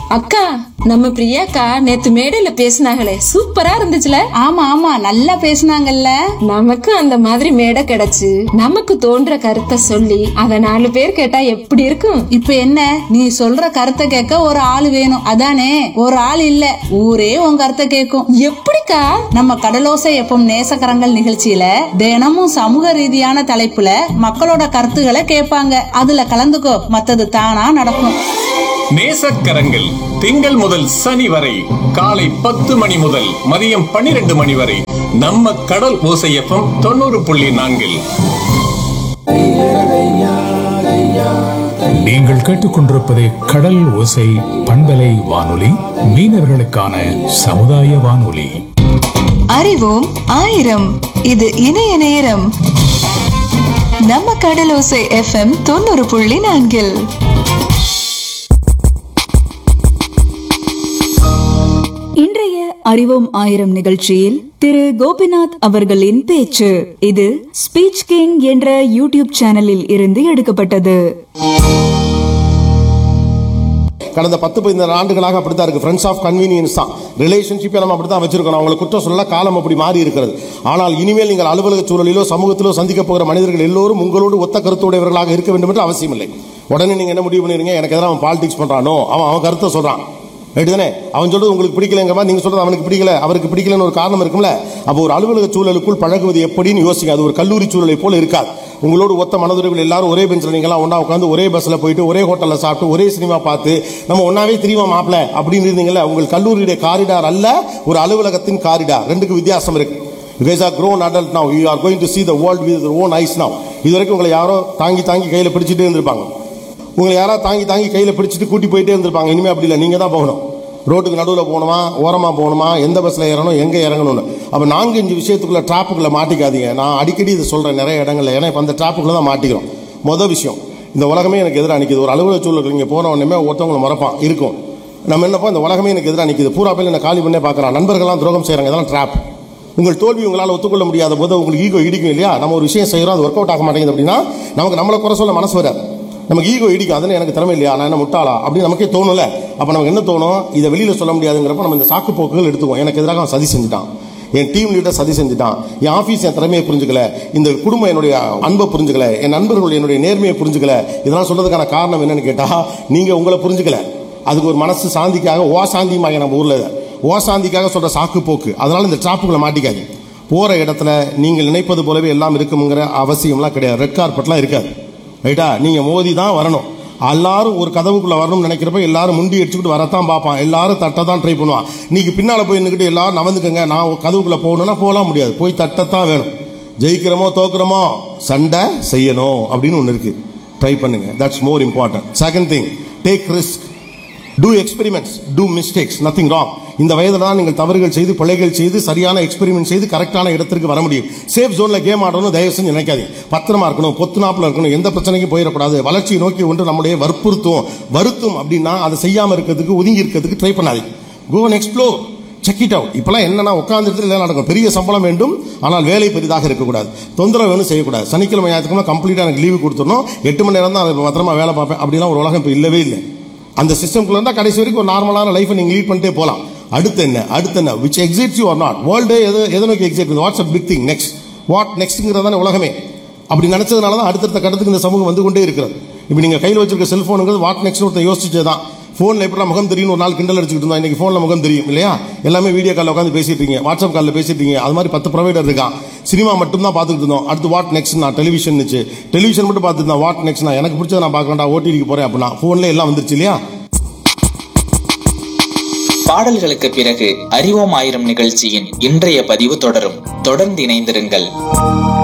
அக்கா நம்ம பிரியாக்கா நேத்து மேடையில பேசினாங்களே சூப்பரா இருந்துச்சுல ஆமா ஆமா நல்லா பேசுனாங்கல்ல நமக்கு அந்த மாதிரி மேடை கிடைச்சு நமக்கு தோன்ற கருத்தை சொல்லி அத நாலு பேர் கேட்டா எப்படி இருக்கும் இப்ப என்ன நீ சொல்ற கருத்தை கேட்க ஒரு ஆள் வேணும் அதானே ஒரு ஆள் இல்ல ஊரே உன் கருத்தை கேட்கும் எப்படிக்கா நம்ம கடலோசை எப்பம் நேசக்கரங்கள் நிகழ்ச்சியில தினமும் சமூக ரீதியான தலைப்புல மக்களோட கருத்துக்களை கேட்பாங்க அதுல கலந்துக்கோ மத்தது தானா நடக்கும் நேசக்கரங்கள் திங்கள் முதல் சனி வரை காலை பத்து மணி முதல் மதியம் பன்னிரண்டு மணி வரை நம்ம கடல் ஓசையப்பம் தொண்ணூறு புள்ளி நான்கில் நீங்கள் கேட்டுக்கொண்டிருப்பது கடல் ஓசை பண்பலை வானொலி மீனவர்களுக்கான சமுதாய வானொலி அறிவோம் ஆயிரம் இது இணைய நேரம் நம்ம கடலோசை எஃப்எம் தொண்ணூறு புள்ளி நான்கில் இன்றைய அறிவோம் ஆயிரம் நிகழ்ச்சியில் திரு கோபிநாத் அவர்களின் பேச்சு இது ஸ்பீச் கிங் என்ற யூடியூப் சேனலில் இருந்து எடுக்கப்பட்டது கடந்த பத்து பதினாறு ஆண்டுகளாக அப்படித்தான் இருக்கு ஃப்ரெண்ட்ஸ் ஆஃப் கன்வீனியன்ஸ் தான் ரிலேஷன்ஷிப்பை நம்ம அப்படி தான் வச்சிருக்கணும் அவங்களை குற்றம் சொல்ல காலம் அப்படி மாறி இருக்கிறது ஆனால் இனிமேல் நீங்கள் அலுவலக சூழலிலோ சமூகத்திலோ சந்திக்க போகிற மனிதர்கள் எல்லோரும் உங்களோடு ஒத்த கருத்துடையவர்களாக இருக்க வேண்டும் என்று அவசியம் இல்லை உடனே நீங்க என்ன முடிவு பண்ணிருங்க எனக்கு எதிராக அவன் பாலிடிக்ஸ் பண்றானோ அவன் அவன் கருத்தை சொல்றான் ரைட்டு தானே அவன் சொல்றது உங்களுக்கு பிடிக்கலங்கிற மாதிரி நீங்க சொல்றது அவனுக்கு பிடிக்கல அவருக்கு பிடிக்கலன்னு ஒரு காரணம் இருக்கும்ல அப்போ ஒரு அலுவலக சூழலுக்குள் பழகுவது எப்படின்னு யோசிங்க அது ஒரு கல்லூரி சூழலை போல இருக்காது உங்களோடு ஒத்த மனதுறவில் எல்லாரும் ஒரே பெஞ்சில் நீங்களாம் ஒன்றா உட்காந்து ஒரே பஸ்ஸில் போயிட்டு ஒரே ஹோட்டலில் சாப்பிட்டு ஒரே சினிமா பார்த்து நம்ம ஒன்றாவே தெரியுமா மாப்பிள அப்படின்னு இருந்தீங்கல்ல உங்கள் கல்லூரியுடைய காரிடார் அல்ல ஒரு அலுவலகத்தின் காரிடார் ரெண்டுக்கு வித்தியாசம் இருக்கு You guys are grown adult now. You are going to see the world with your own eyes now. இது வரைக்கும் உங்களை யாரோ தாங்கி தாங்கி கையில் பிடிச்சிட்டே இருந்திருப்பாங்க உங்களை யாரோ தாங்கி தாங்கி கையில் பிடிச்சிட்டு கூட்டி போயிட்டே இருந்திருப்பாங்க இனிமே அப்படி இல்லை நீங்கள் தான் போகணும் ரோட்டுக்கு நடுவில் போகணுமா ஓரமாக போகணுமா எந்த பஸ்ஸில் ஏறணும் எங்கே இறங்கணும்னு அப்போ நான்கு அஞ்சு விஷயத்துக்குள்ள டிராப்புக்குள்ளே மாட்டிக்காதீங்க நான் அடிக்கடி இதை சொல்கிறேன் நிறைய இடங்கள்ல ஏன்னா இப்போ அந்த டிராப்புக்குள்ளே தான் மாட்டிக்கிறோம் மொதல் விஷயம் இந்த உலகமே எனக்கு எதிராக நிற்கிது ஒரு அலுவலக சூழலுக்கு இங்கே போன உடனே ஒருத்தவங்களை மறப்பான் இருக்கும் நம்ம என்னப்போ இந்த உலகமே எனக்கு எதிராக நிற்கிது பூரா பேர் என்ன காலி பண்ணே பார்க்குறான் நண்பர்கள்லாம் துரோகம் செய்கிறாங்க இதெல்லாம் ட்ராப் உங்கள் தோல்வி உங்களால் ஒத்துக்கொள்ள முடியாத போது உங்களுக்கு ஈகோ இடிக்கும் இல்லையா நம்ம ஒரு விஷயம் செய்கிறோம் அது ஒர்க் அவுட் ஆக மாட்டேங்குது அப்படின்னா நமக்கு நம்மளை குறை சொல்ல மனசு வராது நமக்கு ஈகோ இடிக்கும் அதுன்னு எனக்கு திறமை இல்லையா நான் என்ன முட்டாளா அப்படின்னு நமக்கே தோணும்ல அப்போ நமக்கு என்ன தோணும் இதை வெளியில் சொல்ல முடியாதுங்கிறப்ப நம்ம இந்த சாக்கு போக்குகள் எடுத்துக்குவோம் எனக்கு எதிராக அவன் சதி செஞ்சுட்டான் என் டீம் லீடர் சதி செஞ்சுட்டான் என் ஆஃபீஸ் என் திறமையை புரிஞ்சுக்கல இந்த குடும்பம் என்னுடைய அன்பை புரிஞ்சுக்கல என் நண்பர்கள் என்னுடைய நேர்மையை புரிஞ்சுக்கல இதெல்லாம் சொல்றதுக்கான காரணம் என்னன்னு கேட்டா நீங்க உங்களை புரிஞ்சுக்கல அதுக்கு ஒரு மனசு சாந்திக்காக ஓ சாந்தியுமாக நம்ம ஊர்ல ஓ சாந்திக்காக சொல்ற சாக்கு போக்கு அதனால இந்த டிராப்புகளை மாட்டிக்காது போற இடத்துல நீங்கள் நினைப்பது போலவே எல்லாம் இருக்குங்கிற அவசியம்லாம் கிடையாது ரெட் கார்பெட்லாம் இருக்காது ரைட்டா நீங்க மோதி தான் வரணும் எல்லாரும் ஒரு கதவுக்குள்ள வரணும்னு நினைக்கிறப்ப எல்லாரும் முண்டி அடிச்சுக்கிட்டு வரத்தான் பார்ப்பான் எல்லாரும் தட்ட தான் ட்ரை பண்ணுவான் நீங்க பின்னால போய் நின்றுக்கிட்டு எல்லாரும் நவந்துக்கங்க நான் கதவுக்குள்ள போகணும்னா போகலாம் முடியாது போய் தட்டத்தான் வேணும் ஜெயிக்கிறோமோ தோக்குறோமோ சண்டை செய்யணும் அப்படின்னு ஒன்று இருக்கு ட்ரை பண்ணுங்க that's more important second thing take risk do experiments do mistakes nothing wrong இந்த வயதில் தான் நீங்கள் தவறுகள் செய்து பிழைகள் செய்து சரியான எக்ஸ்பெரிமெண்ட் செய்து கரெக்டான இடத்திற்கு வர முடியும் சேஃப் ஜோனில் கேம் ஆடணும் தயவு செஞ்சு நினைக்காதீங்க பத்திரமா இருக்கணும் பொத்துனாப்பில் இருக்கணும் எந்த பிரச்சனைக்கும் போயிடக்கூடாது வளர்ச்சியை நோக்கி ஒன்று நம்முடைய வற்புறுத்தும் வருத்தும் அப்படின்னா அதை செய்யாமல் இருக்கிறதுக்கு ஒதுங்கி இருக்கிறதுக்கு ட்ரை பண்ணாதீங்க go and explore check it out இப்பெல்லாம் என்னன்னா உட்காந்துட்டு இல்லை நடக்கும் பெரிய சம்பளம் வேண்டும் ஆனால் வேலை பெரிதாக இருக்கக்கூடாது தொந்தரவு வேணும் செய்யக்கூடாது சனிக்கிழமை ஞாயிற்றுக்கிழமை கம்ப்ளீட்டாக எனக்கு லீவு கொடுத்துடணும் எட்டு மணி நேரம் தான் அதை பத்திரமா வேலை பார்ப்பேன் அப்படிலாம் ஒரு உலகம் இப்போ இல்லவே இல்லை அந்த சிஸ்டம்குள்ள இருந்தால் கடைசி வரைக்கும் ஒரு நார்மலான லைஃபை நீங்கள் லீட் பண்ணிட்டே போகலாம் அடுத்து என்ன அடுத்து என்ன which exits you are not world எது எதை நோக்கி exit what's a big thing next what நெக்ஸ்ட்ங்கிறது தானே உலகமே அப்படி நினைச்சதுனால தான் அடுத்தடுத்த கடத்துக்கு இந்த சமூகம் வந்து கொண்டே இருக்கிறது இப்போ நீங்கள் கையில் வச்சிருக்க செல்ஃபோனுங்கிறது வாட் நெக்ஸ்ட் ஒருத்தன் யோசிச்சே தான் ஃபோனில் எப்படி முகம் தெரியும் ஒரு நாள் கிண்டல் அடிச்சுட்டு இருந்தோம் இன்னைக்கு ஃபோனில் முகம் தெரியும் இல்லையா எல்லாமே வீடியோ காலில் உட்காந்து பேசிட்டு இருக்கீங்க வாட்ஸ்அப் காலில் பேசிட்டு இருக்கீங்க அது மாதிரி பத்து ப்ரொவைடர் இருக்கான் சினிமா மட்டும் தான் பார்த்துட்டு இருந்தோம் அடுத்து வாட் நெக்ஸ்ட் நான் டெலிவிஷன் டெலிவிஷன் மட்டும் பார்த்துட்டு இருந்தேன் வாட் நெக்ஸ்ட் நான் எனக்கு பிடிச்சதை நான் பார்க்கறேன்டா ஓடிடிக்கு போறேன் அப்படின்னா ஃபோன்ல எல்லாம் வந்துருச்சு இல்லையா பாடல்களுக்கு பிறகு அறிவோம் ஆயிரம் நிகழ்ச்சியின் இன்றைய பதிவு தொடரும் தொடர்ந்து இணைந்திருங்கள்